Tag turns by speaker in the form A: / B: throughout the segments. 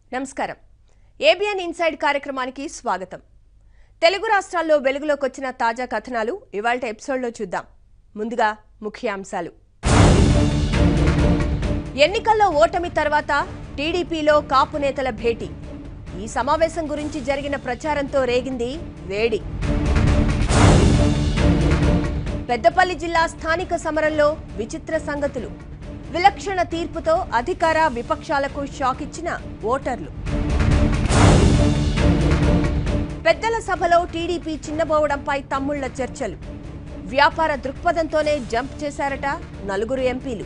A: నమస్కారం ABN inside కార్యక్రమానికి స్వాగతం తెలుగు రాష్ట్రాల్లో వెలుగులోకి వచ్చిన తాజా కథనాలు ఇవాళ ఎపిసోడ్లో చూద్దాం ముందుగా ముఖ్యాంశాలు ఎన్నికల్లో ఓటమి తర్వాత టీడీపీలో కాపు నేతల భేటీ ఈ సమావేశం గురించి జరిగిన ప్రచారంతో రేగింది వేడి పెద్దపల్లి జిల్లా స్థానిక సమరంలో విచిత్ర సంగతులు విలక్షణ తీర్పుతో అధికార విపక్షాలకు షాక్ ఇచ్చిన ఓటర్లు పెద్దల సభలో టీడీపీ చిన్నబోవడంపై తమ్ముళ్ల చర్చలు వ్యాపార దృక్పథంతోనే జంప్ చేశారట నలుగురు ఎంపీలు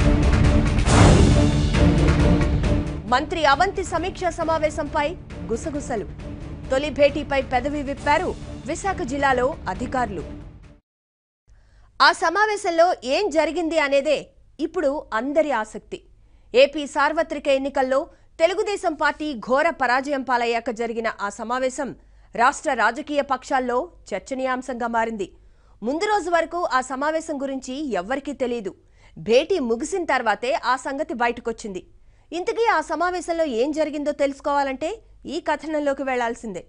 A: మంత్రి అవంతి సమీక్ష సమావేశంపై గుసగుసలు తొలి భేటీపై పెదవి విప్పారు విశాఖ జిల్లాలో అధికారులు ఆ సమావేశంలో ఏం జరిగింది అనేదే ఇప్పుడు అందరి ఆసక్తి ఏపీ సార్వత్రిక ఎన్నికల్లో తెలుగుదేశం పార్టీ ఘోర పరాజయం పాలయ్యాక జరిగిన ఆ సమావేశం రాష్ట్ర రాజకీయ పక్షాల్లో చర్చనీయాంశంగా మారింది ముందు రోజు వరకు ఆ సమావేశం గురించి ఎవ్వరికీ తెలియదు భేటీ ముగిసిన తర్వాతే ఆ సంగతి బయటకొచ్చింది ఇంతకీ ఆ సమావేశంలో ఏం జరిగిందో తెలుసుకోవాలంటే ఈ కథనంలోకి వెళ్లాల్సిందే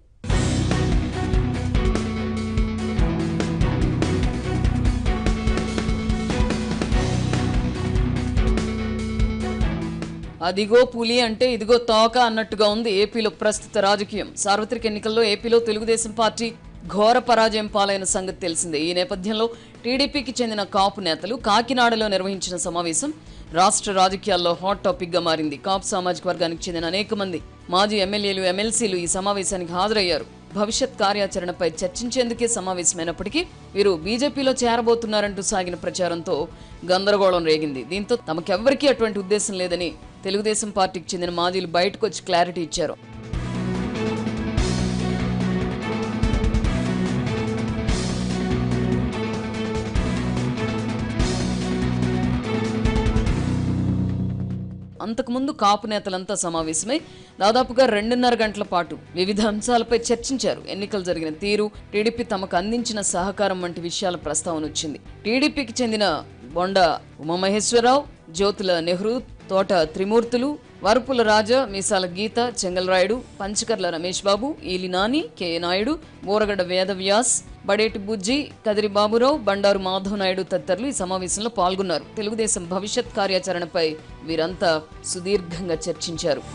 B: అదిగో పులి అంటే ఇదిగో తోక అన్నట్టుగా ఉంది ఏపీలో ప్రస్తుత రాజకీయం సార్వత్రిక ఎన్నికల్లో ఏపీలో తెలుగుదేశం పార్టీ ఘోర పరాజయం పాలైన సంగతి తెలిసిందే ఈ నేపథ్యంలో టీడీపీకి చెందిన కాపు నేతలు కాకినాడలో నిర్వహించిన సమావేశం రాష్ట్ర రాజకీయాల్లో హాట్ టాపిక్ గా మారింది కాపు సామాజిక వర్గానికి చెందిన అనేక మంది మాజీ ఎమ్మెల్యేలు ఎమ్మెల్సీలు ఈ సమావేశానికి హాజరయ్యారు భవిష్యత్ కార్యాచరణపై చర్చించేందుకే సమావేశమైనప్పటికీ వీరు బీజేపీలో చేరబోతున్నారంటూ సాగిన ప్రచారంతో గందరగోళం రేగింది దీంతో తమకెవ్వరికీ అటువంటి ఉద్దేశం లేదని తెలుగుదేశం పార్టీకి చెందిన మాజీలు బయటకు వచ్చి క్లారిటీ ఇచ్చారు అంతకుముందు కాపు నేతలంతా సమావేశమై దాదాపుగా రెండున్నర గంటల పాటు వివిధ అంశాలపై చర్చించారు ఎన్నికలు జరిగిన తీరు టీడీపీ తమకు అందించిన సహకారం వంటి విషయాల ప్రస్తావన వచ్చింది టీడీపీకి చెందిన బొండ ఉమామహేశ్వరరావు జ్యోతుల నెహ్రూ తోట త్రిమూర్తులు వరపుల రాజా మీసాల గీత చెంగల్రాయుడు పంచకర్ల రమేష్ బాబు ఈలి నాని కె నాయుడు బోరగడ్డ వేదవ్యాస్ బడేటి బుజ్జి కదిరి బాబురావు బండారు మాధవ్ నాయుడు తదితరులు ఈ సమావేశంలో పాల్గొన్నారు తెలుగుదేశం భవిష్యత్ కార్యాచరణపై వీరంతా సుదీర్ఘంగా చర్చించారు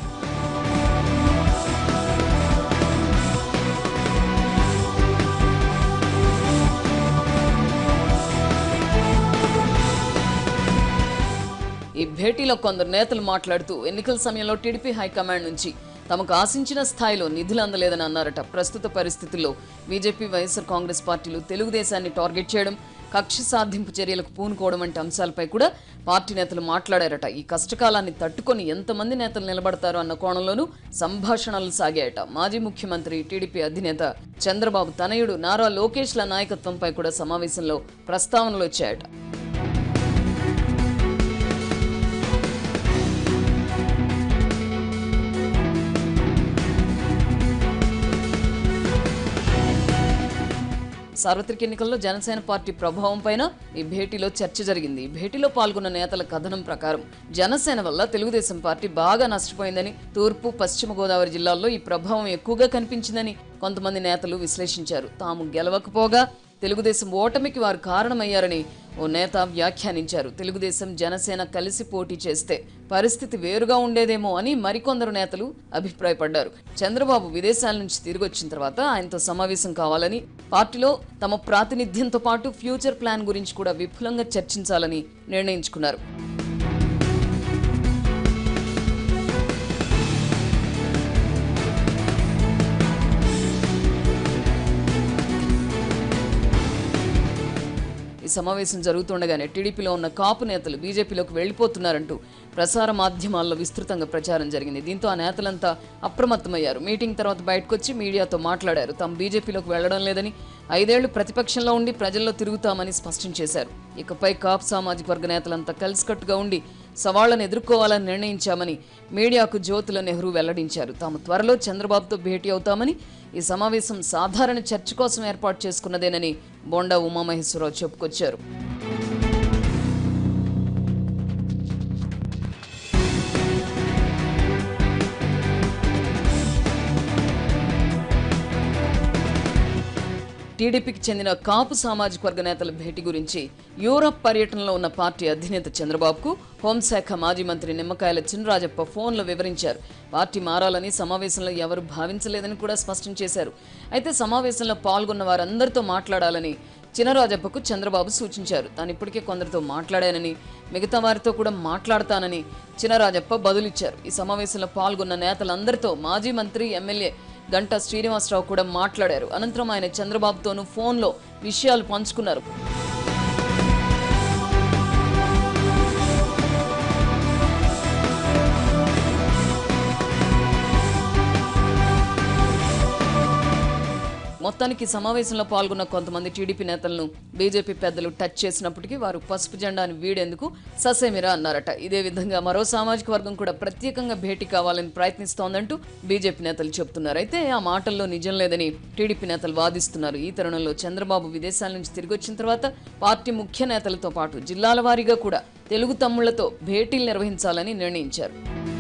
B: ఈ భేటీలో కొందరు నేతలు మాట్లాడుతూ ఎన్నికల సమయంలో టీడీపీ హైకమాండ్ నుంచి తమకు ఆశించిన స్థాయిలో నిధులు అందలేదని అన్నారట ప్రస్తుత పరిస్థితుల్లో బీజేపీ వైఎస్ఆర్ కాంగ్రెస్ పార్టీలు తెలుగుదేశాన్ని టార్గెట్ చేయడం కక్ష సాధింపు చర్యలకు పూనుకోవడం వంటి అంశాలపై కూడా పార్టీ నేతలు మాట్లాడారట ఈ కష్టకాలాన్ని తట్టుకొని ఎంతమంది నేతలు నిలబడతారో అన్న కోణంలోనూ సంభాషణలు సాగాయట మాజీ ముఖ్యమంత్రి టీడీపీ అధినేత చంద్రబాబు తనయుడు నారా లోకేష్ల నాయకత్వంపై కూడా సమావేశంలో ప్రస్తావనలు వచ్చాయట సార్వత్రిక ఎన్నికల్లో జనసేన పార్టీ ప్రభావం పైన ఈ భేటీలో చర్చ జరిగింది ఈ భేటీలో పాల్గొన్న నేతల కథనం ప్రకారం జనసేన వల్ల తెలుగుదేశం పార్టీ బాగా నష్టపోయిందని తూర్పు పశ్చిమ గోదావరి జిల్లాల్లో ఈ ప్రభావం ఎక్కువగా కనిపించిందని కొంతమంది నేతలు విశ్లేషించారు తాము గెలవకపోగా తెలుగుదేశం ఓటమికి వారు కారణమయ్యారని ఓ నేత వ్యాఖ్యానించారు తెలుగుదేశం జనసేన కలిసి పోటీ చేస్తే పరిస్థితి వేరుగా ఉండేదేమో అని మరికొందరు నేతలు అభిప్రాయపడ్డారు చంద్రబాబు విదేశాల నుంచి తిరిగి వచ్చిన తర్వాత ఆయనతో సమావేశం కావాలని పార్టీలో తమ ప్రాతినిధ్యంతో పాటు ఫ్యూచర్ ప్లాన్ గురించి కూడా విపులంగా చర్చించాలని నిర్ణయించుకున్నారు ఈ సమావేశం జరుగుతుండగానే టీడీపీలో ఉన్న కాపు నేతలు బీజేపీలోకి వెళ్లిపోతున్నారంటూ ప్రసార మాధ్యమాల్లో విస్తృతంగా ప్రచారం జరిగింది దీంతో ఆ నేతలంతా అప్రమత్తమయ్యారు మీటింగ్ తర్వాత బయటకొచ్చి మీడియాతో మాట్లాడారు తాము బీజేపీలోకి వెళ్లడం లేదని ఐదేళ్లు ప్రతిపక్షంలో ఉండి ప్రజల్లో తిరుగుతామని స్పష్టం చేశారు ఇకపై కాపు సామాజిక వర్గ నేతలంతా కలిసికట్టుగా ఉండి సవాళ్లను ఎదుర్కోవాలని నిర్ణయించామని మీడియాకు జ్యోతుల నెహ్రూ వెల్లడించారు తాము త్వరలో చంద్రబాబుతో భేటీ అవుతామని ఈ సమావేశం సాధారణ చర్చ కోసం ఏర్పాటు చేసుకున్నదేనని బొండా ఉమామహేశ్వరరావు చెప్పుకొచ్చారు టీడీపీకి చెందిన కాపు సామాజిక వర్గ నేతల భేటీ గురించి యూరప్ పర్యటనలో ఉన్న పార్టీ అధినేత చంద్రబాబుకు హోంశాఖ మాజీ మంత్రి నిమ్మకాయల చినరాజప్ప ఫోన్లో వివరించారు పార్టీ మారాలని సమావేశంలో ఎవరు భావించలేదని కూడా స్పష్టం చేశారు అయితే సమావేశంలో పాల్గొన్న వారందరితో మాట్లాడాలని చినరాజప్పకు చంద్రబాబు సూచించారు తాను ఇప్పటికే కొందరితో మాట్లాడానని మిగతా వారితో కూడా మాట్లాడతానని చినరాజప్ప బదులిచ్చారు ఈ సమావేశంలో పాల్గొన్న నేతలందరితో మాజీ మంత్రి ఎమ్మెల్యే గంటా శ్రీనివాసరావు కూడా మాట్లాడారు అనంతరం ఆయన చంద్రబాబుతోనూ ఫోన్లో విషయాలు పంచుకున్నారు మొత్తానికి ఈ సమావేశంలో పాల్గొన్న కొంతమంది టీడీపీ నేతలను బీజేపీ పెద్దలు టచ్ చేసినప్పటికీ వారు పసుపు జెండాని వీడేందుకు ససేమిరా అన్నారట ఇదే విధంగా మరో సామాజిక వర్గం కూడా ప్రత్యేకంగా భేటీ కావాలని ప్రయత్నిస్తోందంటూ బీజేపీ నేతలు చెబుతున్నారు అయితే ఆ మాటల్లో నిజం లేదని టీడీపీ నేతలు వాదిస్తున్నారు ఈ తరుణంలో చంద్రబాబు విదేశాల నుంచి తిరిగి వచ్చిన తర్వాత పార్టీ ముఖ్య నేతలతో పాటు జిల్లాల వారీగా కూడా తెలుగు తమ్ముళ్లతో భేటీలు నిర్వహించాలని నిర్ణయించారు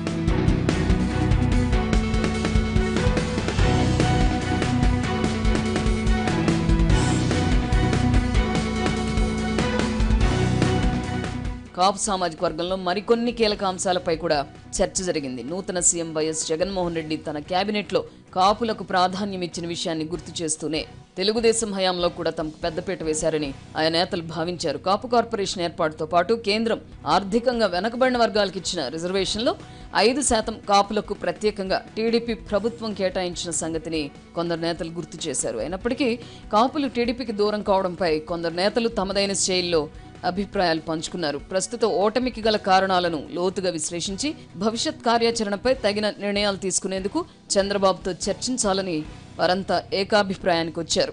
B: కాపు సామాజిక వర్గంలో మరికొన్ని కీలక అంశాలపై కూడా చర్చ జరిగింది నూతన సీఎం వైఎస్ జగన్మోహన్ రెడ్డి తన కేబినెట్లో కాపులకు ప్రాధాన్యం ఇచ్చిన విషయాన్ని గుర్తు చేస్తూనే తెలుగుదేశం హయాంలో కూడా తమకు పెద్దపీట వేశారని ఆయన నేతలు భావించారు కాపు కార్పొరేషన్ ఏర్పాటుతో పాటు కేంద్రం ఆర్థికంగా వెనకబడిన వర్గాలకు ఇచ్చిన రిజర్వేషన్లో ఐదు శాతం కాపులకు ప్రత్యేకంగా టీడీపీ ప్రభుత్వం కేటాయించిన సంగతిని కొందరు నేతలు గుర్తు చేశారు అయినప్పటికీ కాపులు టీడీపీకి దూరం కావడంపై కొందరు నేతలు తమదైన శైలిలో అభిప్రాయాలు పంచుకున్నారు ప్రస్తుత ఓటమికి గల కారణాలను లోతుగా విశ్లేషించి భవిష్యత్ కార్యాచరణపై తగిన నిర్ణయాలు తీసుకునేందుకు చంద్రబాబుతో చర్చించాలని వారంతా ఏకాభిప్రాయానికి వచ్చారు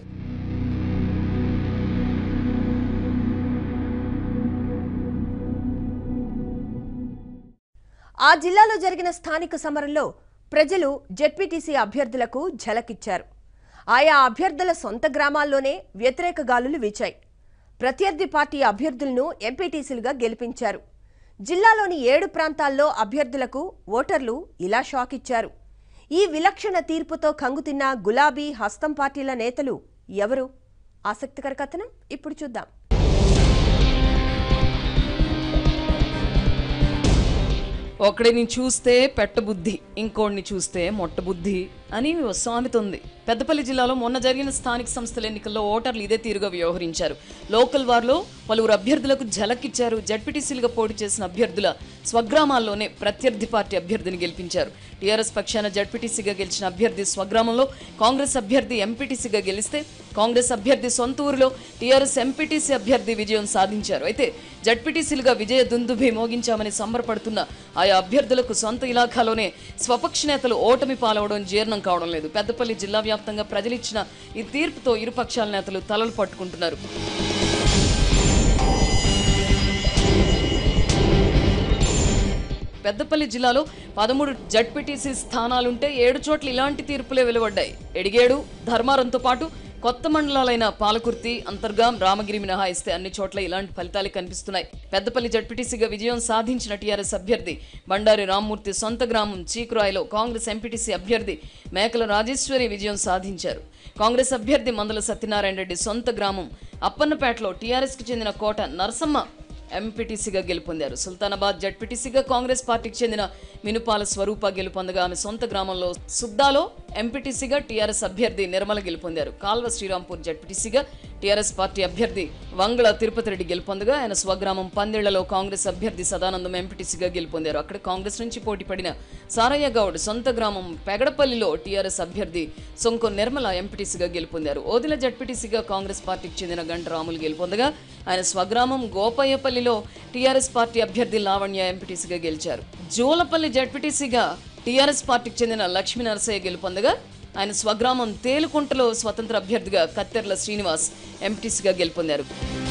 A: ఆ జిల్లాలో జరిగిన స్థానిక సమరంలో ప్రజలు జెడ్పీటీసీ అభ్యర్థులకు ఝలకిచ్చారు ఆయా అభ్యర్థుల సొంత గ్రామాల్లోనే వ్యతిరేక గాలులు వీచాయి ప్రత్యర్థి పార్టీ అభ్యర్థులను ఎంపీటీసీలుగా గెలిపించారు జిల్లాలోని ఏడు ప్రాంతాల్లో అభ్యర్థులకు ఓటర్లు ఇలా షాక్ ఇచ్చారు ఈ విలక్షణ తీర్పుతో కంగుతిన్న గులాబీ హస్తం పార్టీల నేతలు ఎవరు ఆసక్తికర కథనం ఇప్పుడు చూద్దాం
B: ఒకడిని చూస్తే పెట్టబుద్ధి ఇంకోడిని చూస్తే మొట్టబుద్ధి అని ఓ సామెత ఉంది పెద్దపల్లి జిల్లాలో మొన్న జరిగిన స్థానిక సంస్థల ఎన్నికల్లో ఓటర్లు ఇదే తీరుగా వ్యవహరించారు లోకల్ వార్లో పలువురు అభ్యర్థులకు ఝలకిచ్చారు జడ్పీటీసీలుగా పోటీ చేసిన అభ్యర్థుల స్వగ్రామాల్లోనే ప్రత్యర్థి పార్టీ అభ్యర్థిని గెలిపించారు టీఆర్ఎస్ పక్షాన జడ్పీటీసీగా గెలిచిన అభ్యర్థి స్వగ్రామంలో కాంగ్రెస్ అభ్యర్థి ఎంపీటీసీగా గెలిస్తే కాంగ్రెస్ అభ్యర్థి సొంత ఊరిలో టీఆర్ఎస్ ఎంపీటీసీ అభ్యర్థి విజయం సాధించారు అయితే జడ్పీటీసీలుగా విజయ దుందుభి మోగించామని సంబరపడుతున్న ఆయా అభ్యర్థులకు సొంత ఇలాఖాలోనే స్వపక్ష నేతలు ఓటమి పాలవడం జీర్ణం కావడం లేదు పెద్దపల్లి జిల్లా వ్యాప్తంగా ప్రజలిచ్చిన ఈ తీర్పుతో ఇరుపక్షాల నేతలు తలలు పట్టుకుంటున్నారు పెద్దపల్లి జిల్లాలో పదమూడు జడ్పీటీసీ స్థానాలుంటే ఏడు చోట్ల ఇలాంటి తీర్పులే వెలువడ్డాయి ఎడిగేడు ధర్మారంతో పాటు కొత్త మండలాలైన పాలకుర్తి అంతర్గాం రామగిరి మినహాయిస్తే అన్ని చోట్ల ఇలాంటి ఫలితాలే కనిపిస్తున్నాయి పెద్దపల్లి జడ్పీటీసీగా విజయం సాధించిన టీఆర్ఎస్ అభ్యర్థి బండారి రామ్మూర్తి సొంత గ్రామం చీకురాయిలో కాంగ్రెస్ ఎంపీటీసీ అభ్యర్థి మేకల రాజేశ్వరి విజయం సాధించారు కాంగ్రెస్ అభ్యర్థి మందల సత్యనారాయణ రెడ్డి సొంత గ్రామం అప్పన్నపేటలో టీఆర్ఎస్కి చెందిన కోట నరసమ్మ ఎంపీటీసీగా గెలుపొందారు సుల్తానాబాద్ జడ్పీటీసీగా కాంగ్రెస్ పార్టీకి చెందిన మినుపాల స్వరూప గెలుపొందగా ఆమె సొంత గ్రామంలో సుద్దాలో ఎంపీటీసీగా టీఆర్ఎస్ అభ్యర్థి నిర్మల గెలుపొందారు కాల్వ శ్రీరాంపూర్ జడ్పీటీసీగా టీఆర్ఎస్ పార్టీ అభ్యర్థి వంగళ తిరుపతి రెడ్డి గెలుపొందగా ఆయన స్వగ్రామం పందేళ్లలో కాంగ్రెస్ అభ్యర్థి సదానందం ఎంపీటీసీగా గెలుపొందారు అక్కడ కాంగ్రెస్ నుంచి పోటీ పడిన సారయ్య గౌడ్ సొంత గ్రామం పెగడపల్లిలో టీఆర్ఎస్ అభ్యర్థి సొంకొ నిర్మల ఎంపీటీసీగా గెలుపొందారు ఓదిల జడ్పీటీసీగా కాంగ్రెస్ పార్టీకి చెందిన గంట రాములు గెలుపొందగా ఆయన స్వగ్రామం గోపయ్యపల్లిలో టీఆర్ఎస్ పార్టీ అభ్యర్థి లావణ్య ఎంపీటీసీగా గెలిచారు జోలపల్లి జడ్పీటీసీగా టీఆర్ఎస్ పార్టీకి చెందిన లక్ష్మీ నరసయ్య గెలుపొందగా ఆయన స్వగ్రామం తేలుకుంటలో స్వతంత్ర అభ్యర్థిగా కత్తెర్ల శ్రీనివాస్ ఎంపీటీసీగా గెలుపొందారు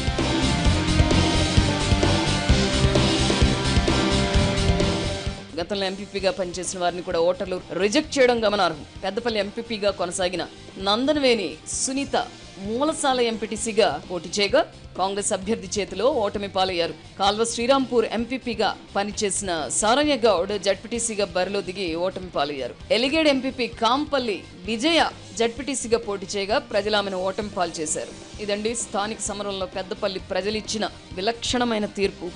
B: గతంలో ఎంపీపీగా పనిచేసిన వారిని కూడా ఓటర్లు రిజెక్ట్ చేయడం గమనార్హం పెద్దపల్లి ఎంపీపీగా కొనసాగిన నందనవేని సునీత మూలసాల ఎంపీటీసీగా పోటీ చేయగా కాంగ్రెస్ అభ్యర్థి చేతిలో ఓటమి పాలయ్యారు కాల్వ శ్రీరాంపూర్ ఎంపీపీగా పనిచేసిన సారయ్య గౌడ్ జడ్పీటీసీగా బరిలో దిగి ఓటమి పాలయ్యారు ఎలిగేడ్ ఎంపీపీ కాంపల్లి విజయ జడ్పీటీసీగా పోటీ చేయగా ప్రజలు ఆమెను ఓటమి పాలు చేశారు ఇదండి స్థానిక సమరంలో పెద్దపల్లి ప్రజలిచ్చిన విలక్షణమైన తీర్పు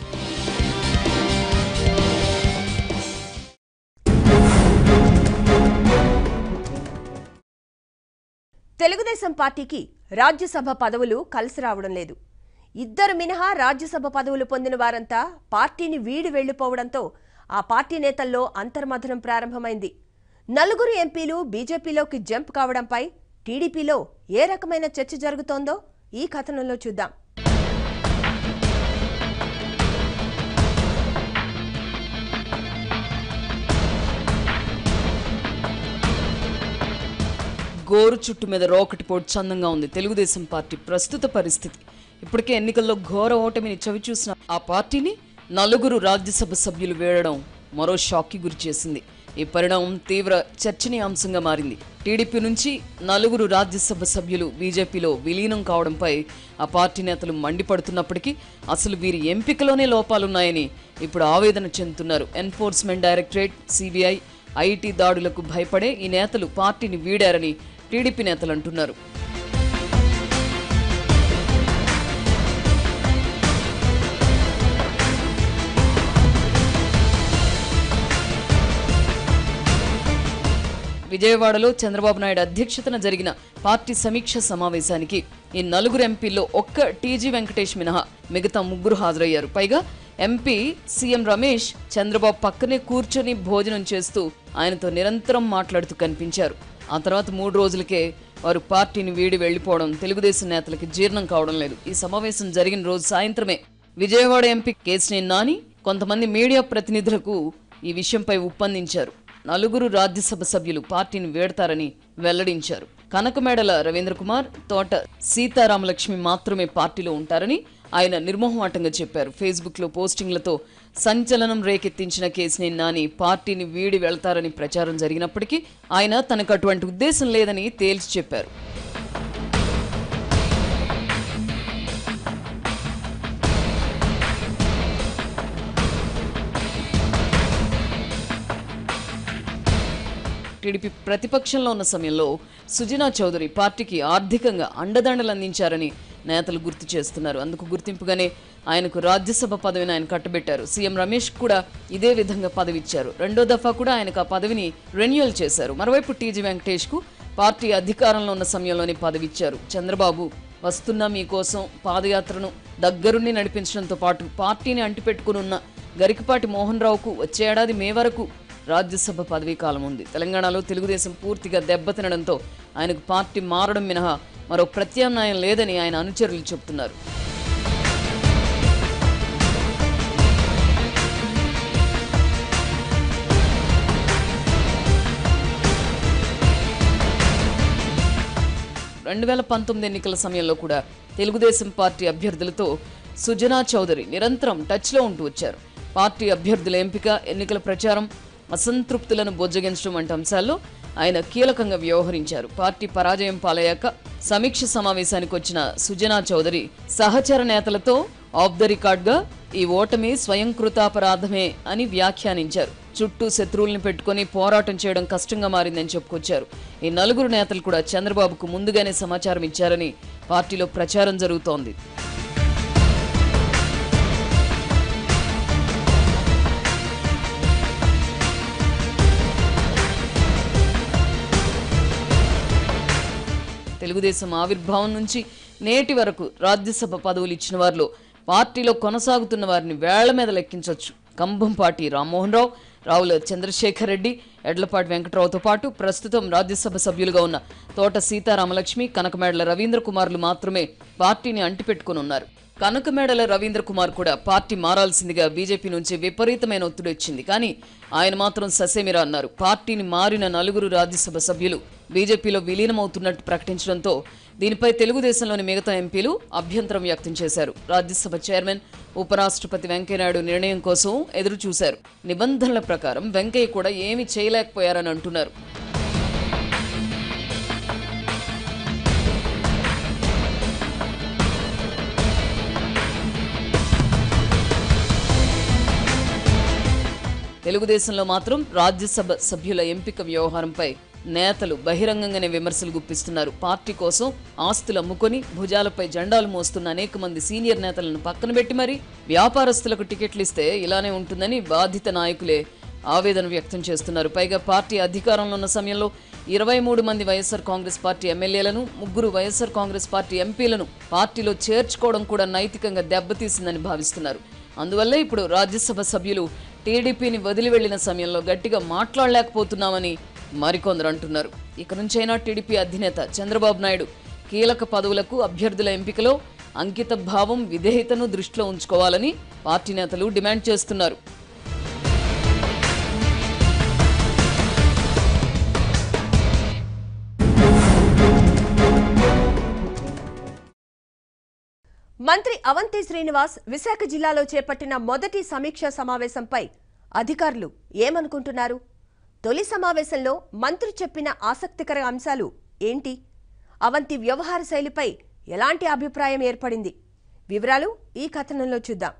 A: తెలుగుదేశం పార్టీకి రాజ్యసభ పదవులు కలిసి రావడం లేదు ఇద్దరు మినహా రాజ్యసభ పదవులు పొందిన వారంతా పార్టీని వీడి వెళ్లిపోవడంతో ఆ పార్టీ నేతల్లో అంతర్మథనం ప్రారంభమైంది నలుగురు ఎంపీలు బీజేపీలోకి జంప్ కావడంపై టీడీపీలో ఏ రకమైన చర్చ జరుగుతోందో ఈ కథనంలో చూద్దాం
B: గోరు చుట్టు మీద రోకటి పోటు చందంగా ఉంది తెలుగుదేశం పార్టీ ప్రస్తుత పరిస్థితి ఇప్పటికే ఎన్నికల్లో ఘోర ఓటమిని చవిచూసిన ఆ పార్టీని నలుగురు రాజ్యసభ సభ్యులు వేయడం మరో షాక్కి గురిచేసింది ఈ పరిణామం తీవ్ర చర్చనీయాంశంగా మారింది టీడీపీ నుంచి నలుగురు రాజ్యసభ సభ్యులు బీజేపీలో విలీనం కావడంపై ఆ పార్టీ నేతలు మండిపడుతున్నప్పటికీ అసలు వీరి ఎంపికలోనే లోపాలున్నాయని ఇప్పుడు ఆవేదన చెందుతున్నారు ఎన్ఫోర్స్మెంట్ డైరెక్టరేట్ సిబిఐ ఐటీ దాడులకు భయపడే ఈ నేతలు పార్టీని వీడారని టీడీపీ నేతలు అంటున్నారు విజయవాడలో చంద్రబాబు నాయుడు అధ్యక్షతన జరిగిన పార్టీ సమీక్ష సమావేశానికి ఈ నలుగురు ఎంపీల్లో ఒక్క టీజీ వెంకటేష్ మినహా మిగతా ముగ్గురు హాజరయ్యారు పైగా ఎంపీ సీఎం రమేష్ చంద్రబాబు పక్కనే కూర్చొని భోజనం చేస్తూ ఆయనతో నిరంతరం మాట్లాడుతూ కనిపించారు ఆ తర్వాత మూడు రోజులకే వారు పార్టీని వీడి వెళ్లిపోవడం తెలుగుదేశం నేతలకి జీర్ణం కావడం లేదు ఈ సమావేశం జరిగిన రోజు సాయంత్రమే విజయవాడ ఎంపీ కేసినేని నాని కొంతమంది మీడియా ప్రతినిధులకు ఈ విషయంపై ఉప్పందించారు నలుగురు రాజ్యసభ సభ్యులు పార్టీని వేడతారని వెల్లడించారు కనకమేడల రవీంద్ర కుమార్ తోట సీతారామలక్ష్మి మాత్రమే పార్టీలో ఉంటారని ఆయన నిర్మోహమాటంగా చెప్పారు ఫేస్బుక్లో పోస్టింగ్లతో సంచలనం రేకెత్తించిన కేసినేని నాని పార్టీని వీడి వెళ్తారని ప్రచారం జరిగినప్పటికీ ఆయన తనకు అటువంటి ఉద్దేశం లేదని తేల్చి చెప్పారు టీడీపీ ప్రతిపక్షంలో ఉన్న సమయంలో సుజనా చౌదరి పార్టీకి ఆర్థికంగా అండదండలు అందించారని నేతలు గుర్తు చేస్తున్నారు అందుకు గుర్తింపుగానే ఆయనకు రాజ్యసభ పదవిని ఆయన కట్టబెట్టారు సీఎం రమేష్ కూడా ఇదే విధంగా పదవి ఇచ్చారు రెండో దఫా కూడా ఆయనకు ఆ పదవిని రెన్యువల్ చేశారు మరోవైపు టీజీ వెంకటేష్ కు పార్టీ అధికారంలో ఉన్న సమయంలోనే పదవి ఇచ్చారు చంద్రబాబు వస్తున్న మీకోసం పాదయాత్రను దగ్గరుండి నడిపించడంతో పాటు పార్టీని అంటిపెట్టుకుని ఉన్న గరికపాటి మోహన్ రావుకు వచ్చే ఏడాది మే వరకు రాజ్యసభ పదవీ కాలం ఉంది తెలంగాణలో తెలుగుదేశం పూర్తిగా దెబ్బతినడంతో ఆయనకు పార్టీ మారడం మినహా మరో ప్రత్యామ్నాయం లేదని ఆయన అనుచరులు చెబుతున్నారు రెండు వేల పంతొమ్మిది ఎన్నికల సమయంలో కూడా తెలుగుదేశం పార్టీ అభ్యర్థులతో సుజనా చౌదరి నిరంతరం టచ్లో ఉంటూ వచ్చారు పార్టీ అభ్యర్థుల ఎంపిక ఎన్నికల ప్రచారం అసంతృప్తులను బొజ్జగించడం వంటి అంశాల్లో ఆయన కీలకంగా వ్యవహరించారు పార్టీ పరాజయం పాలయ్యాక సమీక్ష సమావేశానికి వచ్చిన సుజనా చౌదరి సహచర నేతలతో ఆఫ్ ద రికార్డ్గా ఈ ఓటమి స్వయంకృతాపరాధమే అని వ్యాఖ్యానించారు చుట్టూ శత్రువుల్ని పెట్టుకొని పోరాటం చేయడం కష్టంగా మారిందని చెప్పుకొచ్చారు ఈ నలుగురు నేతలు కూడా చంద్రబాబుకు ముందుగానే సమాచారం ఇచ్చారని పార్టీలో ప్రచారం జరుగుతోంది తెలుగుదేశం ఆవిర్భావం నుంచి నేటి వరకు రాజ్యసభ పదవులు ఇచ్చిన వారిలో పార్టీలో కొనసాగుతున్న వారిని వేళ్ల మీద లెక్కించవచ్చు కంభంపాటి రామ్మోహన్ రావు రావుల చంద్రశేఖర్ రెడ్డి ఎడ్లపాటి వెంకట్రావుతో పాటు ప్రస్తుతం రాజ్యసభ సభ్యులుగా ఉన్న తోట సీతారామలక్ష్మి కనకమేడల రవీంద్ర కుమార్లు మాత్రమే పార్టీని అంటిపెట్టుకుని ఉన్నారు కనకమేడల రవీంద్ర కుమార్ కూడా పార్టీ మారాల్సిందిగా బీజేపీ నుంచి విపరీతమైన ఒత్తిడి వచ్చింది కానీ ఆయన మాత్రం ససేమిరా అన్నారు పార్టీని మారిన నలుగురు రాజ్యసభ సభ్యులు బీజేపీలో విలీనమవుతున్నట్టు ప్రకటించడంతో దీనిపై తెలుగుదేశంలోని మిగతా ఎంపీలు అభ్యంతరం వ్యక్తం చేశారు రాజ్యసభ చైర్మన్ ఉపరాష్ట్రపతి వెంకయ్యనాయుడు నిర్ణయం కోసం ఎదురు చూశారు నిబంధనల ప్రకారం వెంకయ్య కూడా ఏమీ చేయలేకపోయారని అంటున్నారు తెలుగుదేశంలో మాత్రం రాజ్యసభ సభ్యుల ఎంపిక వ్యవహారంపై నేతలు బహిరంగంగానే విమర్శలు గుప్పిస్తున్నారు పార్టీ కోసం ఆస్తులు అమ్ముకొని భుజాలపై జెండాలు మోస్తున్న అనేక మంది సీనియర్ నేతలను పక్కన పెట్టి మరి వ్యాపారస్తులకు టికెట్లు ఇస్తే ఇలానే ఉంటుందని బాధిత నాయకులే ఆవేదన వ్యక్తం చేస్తున్నారు పైగా పార్టీ అధికారంలో ఉన్న సమయంలో ఇరవై మూడు మంది వైఎస్ఆర్ కాంగ్రెస్ పార్టీ ఎమ్మెల్యేలను ముగ్గురు వైఎస్ఆర్ కాంగ్రెస్ పార్టీ ఎంపీలను పార్టీలో చేర్చుకోవడం కూడా నైతికంగా దెబ్బతీసిందని భావిస్తున్నారు అందువల్ల ఇప్పుడు రాజ్యసభ సభ్యులు టీడీపీని వదిలి వెళ్లిన సమయంలో గట్టిగా మాట్లాడలేకపోతున్నామని మరికొందరు అంటున్నారు ఇక నుంచైనా టీడీపీ అధినేత చంద్రబాబు నాయుడు కీలక పదవులకు అభ్యర్థుల ఎంపికలో అంకిత భావం విధేయతను దృష్టిలో ఉంచుకోవాలని పార్టీ నేతలు డిమాండ్ చేస్తున్నారు
A: మంత్రి అవంతి శ్రీనివాస్ విశాఖ జిల్లాలో చేపట్టిన మొదటి సమీక్ష సమావేశంపై అధికారులు ఏమనుకుంటున్నారు తొలి సమావేశంలో మంత్రి చెప్పిన ఆసక్తికర అంశాలు ఏంటి అవంతి వ్యవహార శైలిపై ఎలాంటి అభిప్రాయం ఏర్పడింది వివరాలు ఈ కథనంలో చూద్దాం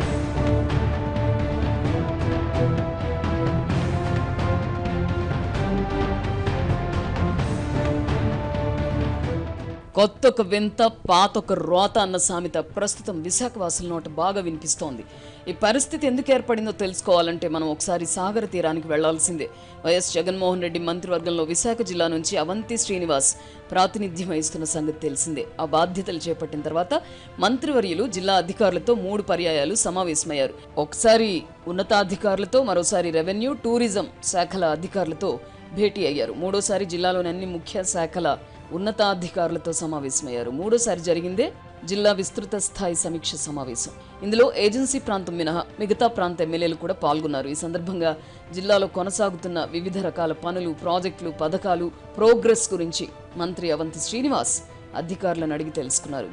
B: కొత్త ఒక వింత పాత ఒక రోత అన్న సామెత ప్రస్తుతం విశాఖవాసుల నోట బాగా వినిపిస్తోంది ఈ పరిస్థితి ఎందుకు ఏర్పడిందో తెలుసుకోవాలంటే మనం ఒకసారి సాగర తీరానికి వెళ్లాల్సిందే వైఎస్ జగన్మోహన్ రెడ్డి మంత్రివర్గంలో విశాఖ జిల్లా నుంచి అవంతి శ్రీనివాస్ ప్రాతినిధ్యం వహిస్తున్న సంగతి తెలిసిందే ఆ బాధ్యతలు చేపట్టిన తర్వాత మంత్రివర్యులు జిల్లా అధికారులతో మూడు పర్యాయాలు సమావేశమయ్యారు ఒకసారి ఉన్నతాధికారులతో మరోసారి రెవెన్యూ టూరిజం శాఖల అధికారులతో భేటీ అయ్యారు మూడోసారి జిల్లాలోని అన్ని ముఖ్య శాఖల ఉన్నతాధికారులతో సమావేశమయ్యారు మూడోసారి జరిగిందే జిల్లా విస్తృత స్థాయి సమీక్ష సమావేశం ఇందులో ఏజెన్సీ ప్రాంతం మినహా మిగతా ప్రాంత ఎమ్మెల్యేలు కూడా పాల్గొన్నారు ఈ సందర్భంగా జిల్లాలో కొనసాగుతున్న వివిధ రకాల పనులు ప్రాజెక్టులు పథకాలు ప్రోగ్రెస్ గురించి మంత్రి అవంతి శ్రీనివాస్ అధికారులను అడిగి తెలుసుకున్నారు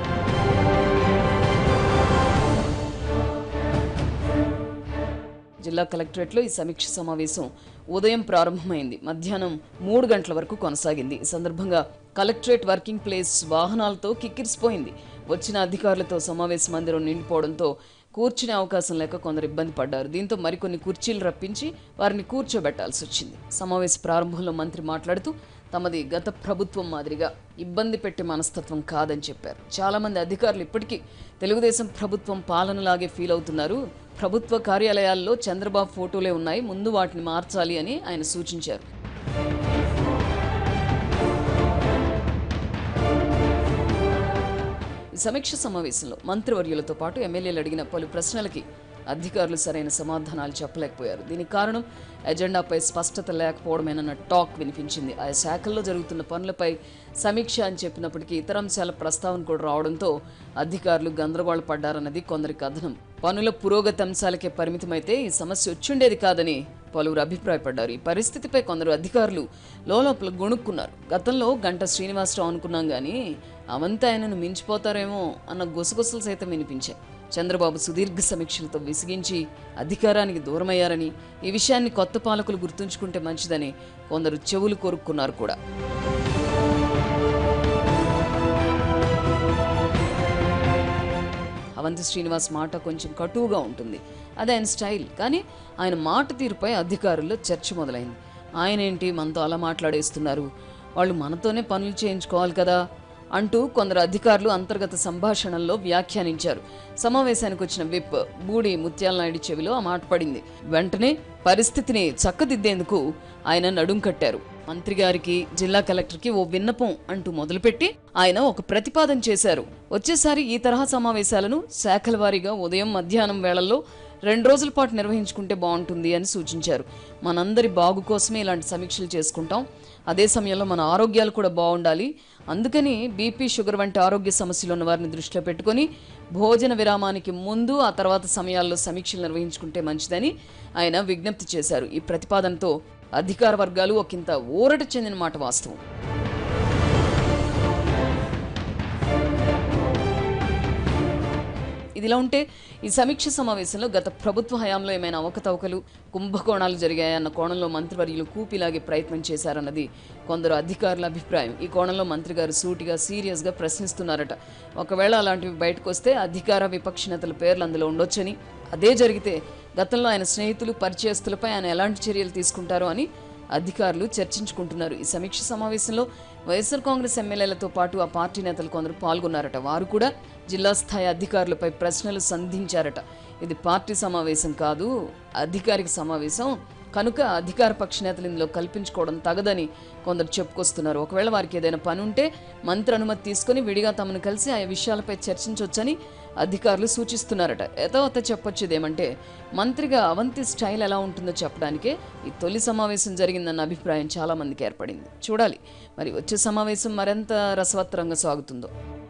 B: జిల్లా కలెక్టరేట్లో ఈ సమీక్ష సమావేశం ఉదయం ప్రారంభమైంది మధ్యాహ్నం మూడు గంటల వరకు కొనసాగింది ఈ సందర్భంగా కలెక్టరేట్ వర్కింగ్ ప్లేస్ వాహనాలతో కిక్కిరిసిపోయింది వచ్చిన అధికారులతో సమావేశ మందిరం నిండిపోవడంతో కూర్చునే అవకాశం లేక కొందరు ఇబ్బంది పడ్డారు దీంతో మరికొన్ని కుర్చీలు రప్పించి వారిని కూర్చోబెట్టాల్సి వచ్చింది సమావేశ ప్రారంభంలో మంత్రి మాట్లాడుతూ తమది గత ప్రభుత్వం మాదిరిగా ఇబ్బంది పెట్టే మనస్తత్వం కాదని చెప్పారు చాలా మంది అధికారులు ఇప్పటికీ తెలుగుదేశం ప్రభుత్వం పాలనలాగే ఫీల్ అవుతున్నారు ప్రభుత్వ కార్యాలయాల్లో చంద్రబాబు ఫోటోలే ఉన్నాయి ముందు వాటిని మార్చాలి అని ఆయన సూచించారు ఈ సమీక్ష సమావేశంలో మంత్రివర్యులతో పాటు ఎమ్మెల్యేలు అడిగిన పలు ప్రశ్నలకి అధికారులు సరైన సమాధానాలు చెప్పలేకపోయారు దీనికి కారణం ఎజెండాపై స్పష్టత లేకపోవడమేనన్న టాక్ వినిపించింది ఆయా శాఖల్లో జరుగుతున్న పనులపై సమీక్ష అని చెప్పినప్పటికీ ఇతర అంశాల ప్రస్తావన కూడా రావడంతో అధికారులు గందరగోళ పడ్డారన్నది కొందరి కథనం పనుల పురోగతి అంశాలకే పరిమితమైతే ఈ సమస్య వచ్చుండేది కాదని పలువురు అభిప్రాయపడ్డారు ఈ పరిస్థితిపై కొందరు అధికారులు లోలోపల గొణుక్కున్నారు గతంలో గంట శ్రీనివాసరావు అనుకున్నాం కానీ అవంతా ఆయనను మించిపోతారేమో అన్న గుసగుసలు సైతం వినిపించాయి చంద్రబాబు సుదీర్ఘ సమీక్షలతో విసిగించి అధికారానికి దూరమయ్యారని ఈ విషయాన్ని కొత్త పాలకులు గుర్తుంచుకుంటే మంచిదని కొందరు చెవులు కోరుకున్నారు కూడా అవంతి శ్రీనివాస్ మాట కొంచెం కటువుగా ఉంటుంది అది ఆయన స్టైల్ కానీ ఆయన మాట తీరుపై అధికారుల్లో చర్చ మొదలైంది ఆయన ఏంటి మనతో అలా మాట్లాడేస్తున్నారు వాళ్ళు మనతోనే పనులు చేయించుకోవాలి కదా అంటూ కొందరు అధికారులు అంతర్గత సంభాషణల్లో వ్యాఖ్యానించారు సమావేశానికి వచ్చిన విప్ బూడి ముత్యాల నాయుడు చెవిలో ఆ మాట పడింది వెంటనే పరిస్థితిని చక్కదిద్దేందుకు ఆయన నడుం కట్టారు మంత్రి గారికి జిల్లా కలెక్టర్కి ఓ విన్నపం అంటూ మొదలుపెట్టి ఆయన ఒక ప్రతిపాదన చేశారు వచ్చేసారి ఈ తరహా సమావేశాలను శాఖల వారీగా ఉదయం మధ్యాహ్నం వేళల్లో రెండు రోజుల పాటు నిర్వహించుకుంటే బాగుంటుంది అని సూచించారు మనందరి బాగు కోసమే ఇలాంటి సమీక్షలు చేసుకుంటాం అదే సమయంలో మన ఆరోగ్యాలు కూడా బాగుండాలి అందుకని బీపీ షుగర్ వంటి ఆరోగ్య సమస్యలు ఉన్న వారిని దృష్టిలో పెట్టుకొని భోజన విరామానికి ముందు ఆ తర్వాత సమయాల్లో సమీక్షలు నిర్వహించుకుంటే మంచిదని ఆయన విజ్ఞప్తి చేశారు ఈ ప్రతిపాదనతో అధికార వర్గాలు ఒకంత ఊరట చెందిన మాట వాస్తవం ఇదిలా ఉంటే ఈ సమీక్ష సమావేశంలో గత ప్రభుత్వ హయాంలో ఏమైనా అవకతవకలు కుంభకోణాలు జరిగాయన్న కోణంలో మంత్రివర్యులు కూపిలాగే ప్రయత్నం చేశారన్నది కొందరు అధికారుల అభిప్రాయం ఈ కోణంలో మంత్రి గారు సూటిగా సీరియస్గా ప్రశ్నిస్తున్నారట ఒకవేళ అలాంటివి బయటకు వస్తే అధికార విపక్ష నేతల పేర్లు అందులో ఉండొచ్చని అదే జరిగితే గతంలో ఆయన స్నేహితులు పరిచయస్తులపై ఆయన ఎలాంటి చర్యలు తీసుకుంటారో అని అధికారులు చర్చించుకుంటున్నారు ఈ సమీక్ష సమావేశంలో వైఎస్ఆర్ కాంగ్రెస్ ఎమ్మెల్యేలతో పాటు ఆ పార్టీ నేతలు కొందరు పాల్గొన్నారట వారు కూడా జిల్లా స్థాయి అధికారులపై ప్రశ్నలు సంధించారట ఇది పార్టీ సమావేశం కాదు అధికారిక సమావేశం కనుక అధికార పక్ష నేతలు ఇందులో కల్పించుకోవడం తగదని కొందరు చెప్పుకొస్తున్నారు ఒకవేళ వారికి ఏదైనా పని ఉంటే మంత్రి అనుమతి తీసుకొని విడిగా తమను కలిసి ఆ విషయాలపై చర్చించవచ్చని అధికారులు సూచిస్తున్నారట యథావత చెప్పొచ్చేది ఏమంటే మంత్రిగా అవంతి స్టైల్ ఎలా ఉంటుందో చెప్పడానికే ఈ తొలి సమావేశం జరిగిందన్న అభిప్రాయం చాలా మందికి ఏర్పడింది చూడాలి మరి వచ్చే సమావేశం మరింత రసవత్తరంగా సాగుతుందో